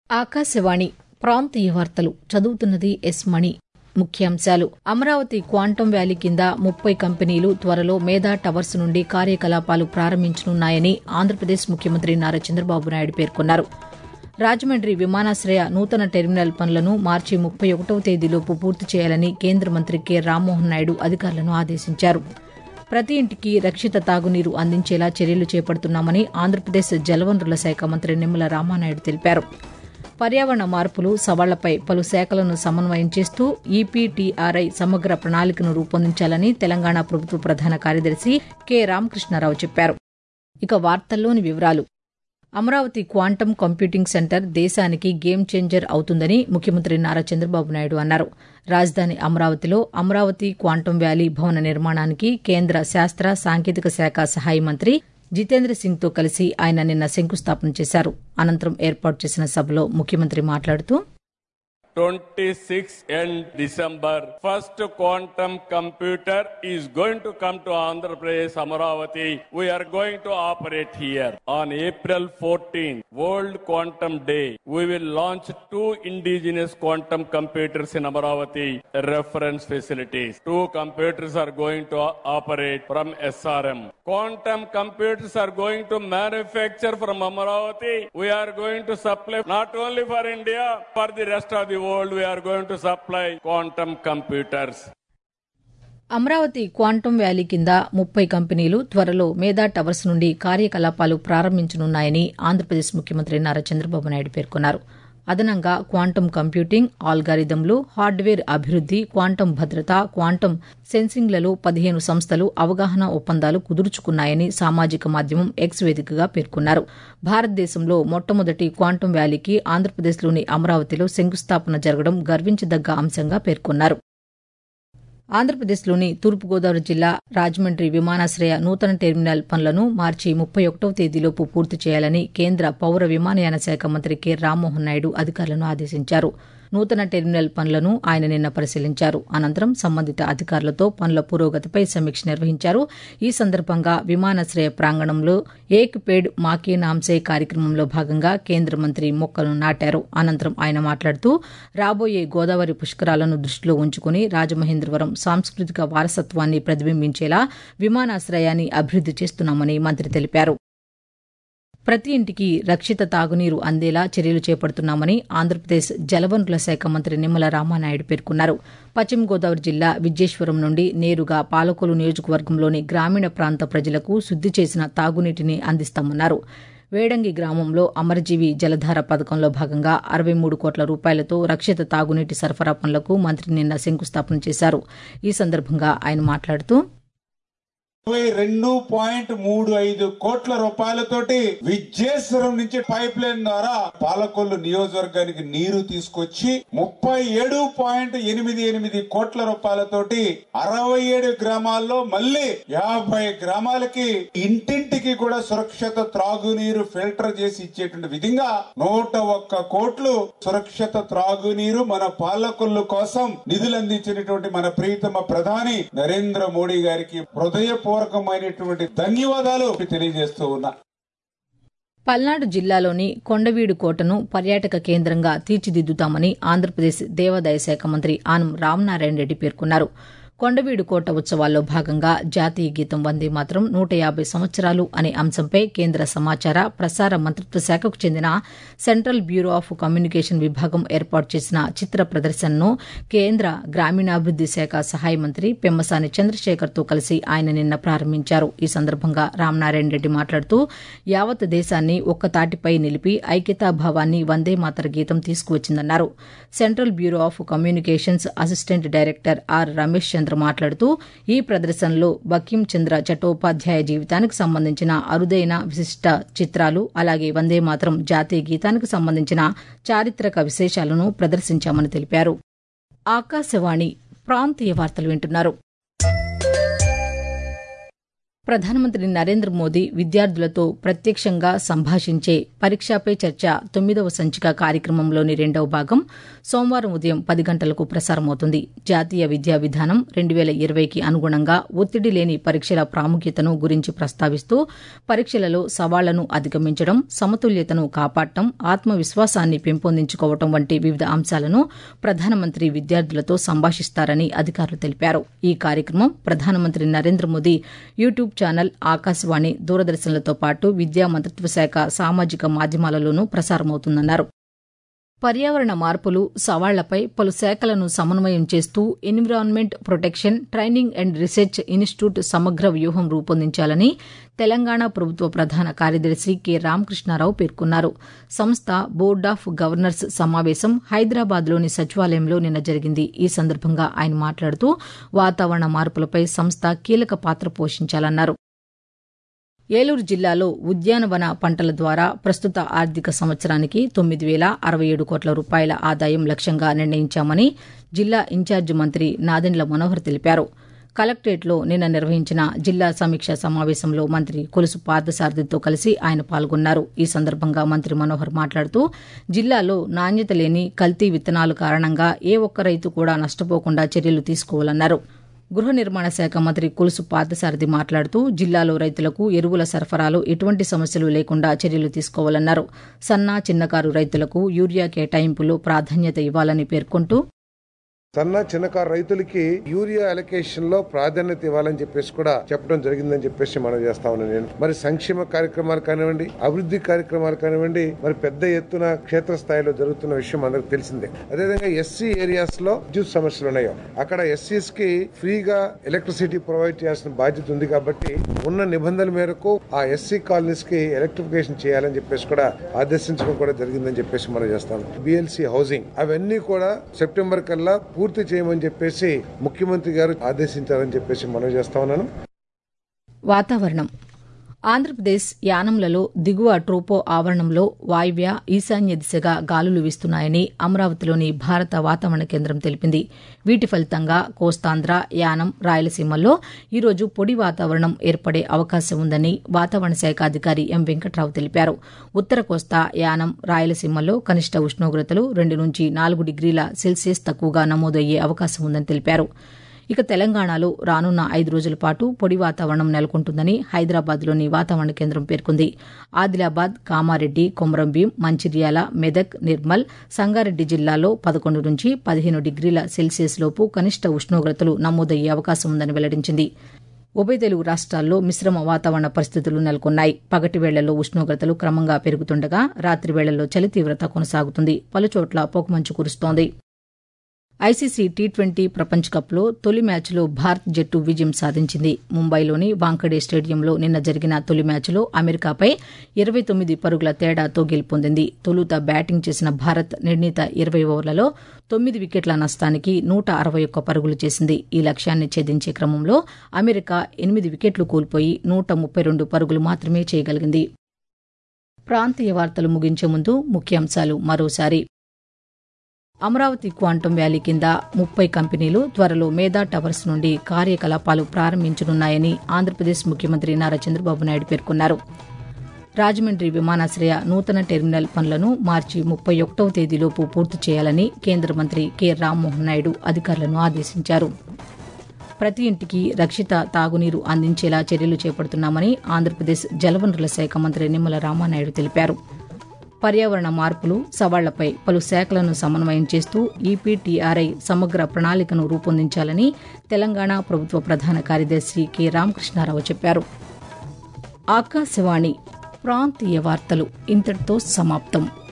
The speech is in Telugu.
ఆకాశవాణి ప్రాంతీయ వార్తలు చదువుతున్నది ఎస్ మణి ముఖ్యాంశాలు అమరావతి క్వాంటం వ్యాలీ కింద ముప్పై కంపెనీలు త్వరలో మేధా టవర్స్ నుండి కార్యకలాపాలు ప్రారంభించనున్నాయని ఆంధ్రప్రదేశ్ ముఖ్యమంత్రి నారా చంద్రబాబు నాయుడు పేర్కొన్నారు రాజమండ్రి విమానాశ్రయ నూతన టెర్మినల్ పనులను మార్చి ముప్పై ఒకటవ తేదీలోపు పూర్తి చేయాలని కేంద్ర మంత్రి కె రామ్మోహన్ నాయుడు అధికారులను ఆదేశించారు ప్రతి ఇంటికి రక్షిత తాగునీరు అందించేలా చర్యలు చేపడుతున్నామని ఆంధ్రప్రదేశ్ జలవనరుల శాఖ మంత్రి నిమ్మల రామానాయుడు తెలిపారు పర్యావరణ మార్పులు సవాళ్లపై పలు శాఖలను సమన్వయం చేస్తూ ఈపీటీఆర్ఐ సమగ్ర ప్రణాళికను రూపొందించాలని తెలంగాణ ప్రభుత్వ ప్రధాన కార్యదర్శి కె రామకృష్ణారావు చెప్పారు ఇక వార్తల్లోని వివరాలు అమరావతి క్వాంటం కంప్యూటింగ్ సెంటర్ దేశానికి గేమ్ చేంజర్ అవుతుందని ముఖ్యమంత్రి నారా చంద్రబాబు నాయుడు అన్నారు రాజధాని అమరావతిలో అమరావతి క్వాంటం వ్యాలీ భవన నిర్మాణానికి కేంద్ర శాస్త్ర సాంకేతిక శాఖ సహాయ మంత్రి జితేంద్ర సింగ్తో కలిసి ఆయన నిన్న శంకుస్థాపన చేశారు అనంతరం ఏర్పాటు చేసిన సభలో ముఖ్యమంత్రి మాట్లాడుతూ 26 and December, first quantum computer is going to come to Andhra Pradesh, Amaravati. We are going to operate here. On April 14, World Quantum Day, we will launch two indigenous quantum computers in Amaravati reference facilities. Two computers are going to operate from SRM. Quantum computers are going to manufacture from Amaravati. We are going to supply not only for India, for the rest of the world, we are going to supply quantum computers. Amaravati quantum valley కింద ముప్పై కంపెనీలు త్వరలో మేధా టవర్స్ నుండి కార్యకలాపాలు ప్రారంభించనున్నాయని ఆంధ్రప్రదేశ్ ముఖ్యమంత్రి నారా చంద్రబాబు నాయుడు పేర్కొన్నారు అదనంగా క్వాంటం కంప్యూటింగ్ ఆల్గారిథంలు హార్డ్వేర్ అభివృద్ది క్వాంటం భద్రత క్వాంటం సెన్సింగ్లలో పదిహేను సంస్థలు అవగాహన ఒప్పందాలు కుదుర్చుకున్నాయని సామాజిక మాధ్యమం ఎక్స్ వేదికగా పేర్కొన్నారు భారతదేశంలో మొట్టమొదటి క్వాంటం వ్యాలీకి ఆంధ్రప్రదేశ్లోని అమరావతిలో శంకుస్థాపన జరగడం గర్వించదగ్గ అంశంగా పేర్కొన్నారు ఆంధ్రప్రదేశ్లోని తూర్పుగోదావరి జిల్లా రాజమండ్రి విమానాశ్రయ నూతన టెర్మినల్ పనులను మార్చి ముప్పై ఒకటవ తేదీలోపు పూర్తి చేయాలని కేంద్ర పౌర విమానయాన శాఖ మంత్రి కె రామ్మోహన్ నాయుడు అధికారులను ఆదేశించారు నూతన టెర్మినల్ పనులను ఆయన నిన్న పరిశీలించారు అనంతరం సంబంధిత అధికారులతో పనుల పురోగతిపై సమీక్ష నిర్వహించారు ఈ సందర్భంగా విమానాశ్రయ ప్రాంగణంలో ఏక్ పేడ్ మాకే నామ్సే కార్యక్రమంలో భాగంగా కేంద్ర మంత్రి మొక్కలను నాటారు అనంతరం ఆయన మాట్లాడుతూ రాబోయే గోదావరి పుష్కరాలను దృష్టిలో ఉంచుకుని రాజమహేంద్రవరం సాంస్కృతిక వారసత్వాన్ని ప్రతిబింబించేలా విమానాశ్రయాన్ని అభివృద్ది చేస్తున్నామని మంత్రి తెలిపారు ప్రతి ఇంటికి రక్షిత తాగునీరు అందేలా చర్యలు చేపడుతున్నామని ఆంధ్రప్రదేశ్ జలవనరుల శాఖ మంత్రి నిమ్మల రామానాయుడు పేర్కొన్నారు పశ్చిమ గోదావరి జిల్లా విద్యేశ్వరం నుండి నేరుగా పాలకొలు నియోజకవర్గంలోని గ్రామీణ ప్రాంత ప్రజలకు శుద్ది చేసిన తాగునీటిని అందిస్తామన్నారు వేడంగి గ్రామంలో అమరజీవి జలధార పథకంలో భాగంగా అరవై మూడు కోట్ల రూపాయలతో రక్షిత తాగునీటి సరఫరా పనులకు మంత్రి నిన్న శంకుస్థాపన చేశారు ఈ సందర్భంగా ఆయన మాట్లాడుతూ ఇరవై రెండు పాయింట్ మూడు ఐదు కోట్ల రూపాయలతోటి విద్యేశ్వరం నుంచి పైప్ లైన్ ద్వారా పాలకొల్లు నియోజకవర్గానికి నీరు తీసుకొచ్చి ముప్పై ఏడు పాయింట్ ఎనిమిది ఎనిమిది కోట్ల రూపాయలతోటి అరవై ఏడు గ్రామాల్లో మళ్ళీ యాభై గ్రామాలకి ఇంటింటికి కూడా సురక్షిత త్రాగునీరు ఫిల్టర్ చేసి ఇచ్చేటువంటి విధంగా నూట ఒక్క కోట్లు సురక్షిత త్రాగునీరు మన పాలకొల్లు కోసం నిధులు అందించినటువంటి మన ప్రీతమ ప్రధాని నరేంద్ర మోడీ గారికి హృదయపూర్వకమైనటువంటి ధన్యవాదాలు తెలియజేస్తూ ఉన్నా పల్నాడు జిల్లాలోని కొండవీడు కోటను పర్యాటక కేంద్రంగా తీర్చిదిద్దుతామని ఆంధ్రప్రదేశ్ దేవాదాయ శాఖ మంత్రి ఆనం రామనారాయణ రెడ్డి పేర్కొన్నారు కొండవీడు కోట ఉత్సవాల్లో భాగంగా జాతీయ గీతం వందే మాత్రం నూట యాభై సంవత్సరాలు అనే అంశంపై కేంద్ర సమాచార ప్రసార మంత్రిత్వ శాఖకు చెందిన సెంట్రల్ బ్యూరో ఆఫ్ కమ్యూనికేషన్ విభాగం ఏర్పాటు చేసిన చిత్ర ప్రదర్శనను కేంద్ర గ్రామీణాభివృద్ది శాఖ సహాయ మంత్రి పెమ్మసాని చంద్రశేఖర్తో కలిసి ఆయన నిన్న ప్రారంభించారు ఈ సందర్భంగా రామనారాయణ రెడ్డి మాట్లాడుతూ యావత్ దేశాన్ని ఒక్కతాటిపై నిలిపి ఐక్యతాభావాన్ని వందే మాతర గీతం తీసుకువచ్చిందన్నారు central bureau of communications assistant director R Ramesh Chandra మాట్లాడుతూ ఈ ప్రదర్శనలో బకిం చంద్ర చట్టోపాధ్యాయ జీవితానికి సంబంధించిన అరుదైన విశిష్ట చిత్రాలు అలాగే వందే మాత్రం జాతీయ గీతానికి సంబంధించిన చారిత్రక విశేషాలను ప్రదర్శించామని తెలిపారు ఆకాశవాణి ప్రాంతీయ వార్తలు వింటున్నారు ప్రధానమంత్రి నరేంద్ర మోదీ విద్యార్థులతో ప్రత్యక్షంగా సంభాషించే పరీక్షపై చర్చ తొమ్మిదవ సంచిక కార్యక్రమంలోని రెండవ భాగం సోమవారం ఉదయం పది గంటలకు ప్రసారమవుతుంది జాతీయ విద్యా విధానం రెండు వేల ఇరవైకి అనుగుణంగా ఒత్తిడి లేని పరీక్షల ప్రాముఖ్యతను గురించి ప్రస్తావిస్తూ పరీక్షలలో సవాళ్లను అధిగమించడం సమతుల్యతను కాపాడటం ఆత్మవిశ్వాసాన్ని పెంపొందించుకోవడం వంటి వివిధ అంశాలను ప్రధానమంత్రి విద్యార్థులతో సంభాషిస్తారని అధికారులు తెలిపారు ఈ కార్యక్రమం ప్రధానమంత్రి నరేంద్ర మోదీ యూట్యూబ్ ఛానల్ ఆకాశవాణి దూరదర్శన్లతో పాటు విద్యా మంత్రిత్వ శాఖ సామాజిక మాధ్యమాలలోనూ ప్రసారమవుతుందన్నారు పర్యావరణ మార్పులు సవాళ్లపై పలు శాఖలను సమన్వయం చేస్తూ environment protection training and research institute సమగ్ర వ్యూహం రూపొందించాలని తెలంగాణ ప్రభుత్వ ప్రధాన కార్యదర్శి కె రామకృష్ణారావు పేర్కొన్నారు సంస్థ బోర్డ్ ఆఫ్ గవర్నర్స్ సమావేశం హైదరాబాద్లోని సచివాలయంలో నిన్న జరిగింది ఈ సందర్భంగా ఆయన మాట్లాడుతూ వాతావరణ మార్పులపై సంస్థ కీలక పాత్ర పోషించాలన్నారు ఏలూరు జిల్లాలో ఉద్యానవన పంటల ద్వారా ప్రస్తుత ఆర్థిక సంవత్సరానికి తొమ్మిది వేల అరవై ఏడు కోట్ల రూపాయల ఆదాయం లక్ష్యంగా నిర్ణయించామని జిల్లా ఇన్ఛార్జి మంత్రి నాదెండ్ల మనోహర్ తెలిపారు కలెక్టరేట్లో నిన్న నిర్వహించిన జిల్లా సమీక్ష సమావేశంలో మంత్రి కొలుసు పార్థసారథితో కలిసి ఆయన పాల్గొన్నారు ఈ సందర్భంగా మంత్రి మనోహర్ మాట్లాడుతూ జిల్లాలో నాణ్యత లేని కల్తీ విత్తనాలు కారణంగా ఏ ఒక్క రైతు కూడా నష్టపోకుండా చర్యలు తీసుకోవాలన్నారు గృహ నిర్మాణ శాఖ మంత్రి కొలుసు పార్థసారథి మాట్లాడుతూ జిల్లాలో రైతులకు ఎరువుల సరఫరాలో ఎటువంటి సమస్యలు లేకుండా చర్యలు తీసుకోవాలన్నారు సన్న చిన్నకారు రైతులకు యూరియా కేటాయింపులో ప్రాధాన్యత ఇవ్వాలని పేర్కొంటూ సన్న చిన్నకారు రైతులకి యూరియా అలొకేషన్ లో ప్రాధాన్యత ఇవ్వాలని చెప్పేసి కూడా చెప్పడం జరిగిందని చెప్పేసి మనం చేస్తా ఉన్నాను నేను మరి సంక్షేమ కార్యక్రమాలు కానివ్వండి అభివృద్ధి కార్యక్రమాలు కానివ్వండి మరి పెద్ద ఎత్తున క్షేత్ర స్థాయిలో జరుగుతున్న విషయం అందరికి తెలిసిందే అదేవిధంగా ఎస్సీ ఏరియాస్ లో విద్యుత్ సమస్యలు ఉన్నాయో అక్కడ ఎస్సీస్ కి ఫ్రీగా ఎలక్ట్రిసిటీ ప్రొవైడ్ చేయాల్సిన బాధ్యత ఉంది కాబట్టి ఉన్న నిబంధనల మేరకు ఆ ఎస్సీ కాలనీస్ కి ఎలక్ట్రిఫికేషన్ చేయాలని చెప్పేసి కూడా ఆదేశించడం కూడా జరిగిందని చెప్పేసి మనం చేస్తాం బిఎల్సి హౌసింగ్ అవన్నీ కూడా సెప్టెంబర్ కల్లా పూర్తి చేయమని చెప్పేసి ముఖ్యమంత్రి గారు ఆదేశించారని చెప్పేసి మనం చేస్తా ఉన్నాను వాతావరణం ఆంధ్రప్రదేశ్ యానంలలో దిగువ ట్రోపో ఆవరణంలో వాయువ్య ఈశాన్య దిశగా గాలులు వీస్తున్నాయని అమరావతిలోని భారత వాతావరణ కేంద్రం తెలిపింది వీటి ఫలితంగా కోస్తాంధ్ర యానం రాయలసీమల్లో ఈరోజు పొడి వాతావరణం ఏర్పడే అవకాశం ఉందని వాతావరణ శాఖ అధికారి ఎం వెంకట్రావు తెలిపారు ఉత్తర కోస్తా యానం రాయలసీమల్లో కనిష్ట ఉష్ణోగ్రతలు రెండు నుంచి నాలుగు డిగ్రీల సెల్సియస్ తక్కువగా నమోదయ్యే అవకాశం ఉందని తెలిపారు ఇక తెలంగాణలో రానున్న ఐదు రోజుల పాటు పొడి వాతావరణం నెలకొంటుందని హైదరాబాద్లోని వాతావరణ కేంద్రం పేర్కొంది ఆదిలాబాద్ కామారెడ్డి కొమరంభీం మంచిర్యాల మెదక్ నిర్మల్ సంగారెడ్డి జిల్లాలో పదకొండు నుంచి పదిహేను డిగ్రీల సెల్సియస్ లోపు కనిష్ట ఉష్ణోగ్రతలు నమోదయ్యే అవకాశం ఉందని వెల్లడించింది ఉభయ తెలుగు రాష్ట్రాల్లో మిశ్రమ వాతావరణ పరిస్థితులు నెలకొన్నాయి పగటి వేళ్లలో ఉష్ణోగ్రతలు క్రమంగా పెరుగుతుండగా రాత్రి వేళల్లో చలి తీవ్రత కొనసాగుతుంది పలుచోట్ల పొగమంచు కురుస్తోంది ఐసీసీ టీ ట్వంటీ ప్రపంచ కప్లో తొలి మ్యాచ్లో భారత్ జట్టు విజయం సాధించింది ముంబైలోని వాంకడే స్టేడియంలో నిన్న జరిగిన తొలి మ్యాచ్లో అమెరికాపై ఇరవై తొమ్మిది పరుగుల తేడాతో గెలుపొందింది తొలుత బ్యాటింగ్ చేసిన భారత్ నిర్ణీత ఇరవై ఓవర్లలో తొమ్మిది వికెట్ల నష్టానికి నూట అరవై ఒక్క పరుగులు చేసింది ఈ లక్ష్యాన్ని ఛేదించే క్రమంలో అమెరికా ఎనిమిది వికెట్లు కోల్పోయి నూట ముప్పై రెండు పరుగులు మాత్రమే చేయగలిగింది ప్రాంతీయ వార్తలు ముగించే ముందు ముఖ్యాంశాలు మరోసారి అమరావతి క్వాంటం వ్యాలీ కింద ముప్పై కంపెనీలు త్వరలో మేధా టవర్స్ నుండి కార్యకలాపాలు ప్రారంభించనున్నాయని ఆంధ్రప్రదేశ్ ముఖ్యమంత్రి నారా చంద్రబాబు నాయుడు పేర్కొన్నారు రాజమండ్రి విమానాశ్రయ నూతన టెర్మినల్ పనులను మార్చి ముప్పై ఒకటవ తేదీలోపు పూర్తి చేయాలని కేంద్ర మంత్రి కె రామ్మోహన్ నాయుడు అధికారులను ఆదేశించారు ప్రతి ఇంటికి రక్షిత తాగునీరు అందించేలా చర్యలు చేపడుతున్నామని ఆంధ్రప్రదేశ్ జలవనరుల శాఖ మంత్రి నిమ్మల రామానాయుడు తెలిపారు పర్యావరణ మార్పులు సవాళ్లపై పలు శాఖలను సమన్వయం చేస్తూ ఈపీటీఆర్ఐ సమగ్ర ప్రణాళికను రూపొందించాలని తెలంగాణ ప్రభుత్వ ప్రధాన కార్యదర్శి కె రామకృష్ణారావు చెప్పారు ఆకాశవాణి ప్రాంతీయ వార్తలు ఇంతటితో సమాప్తం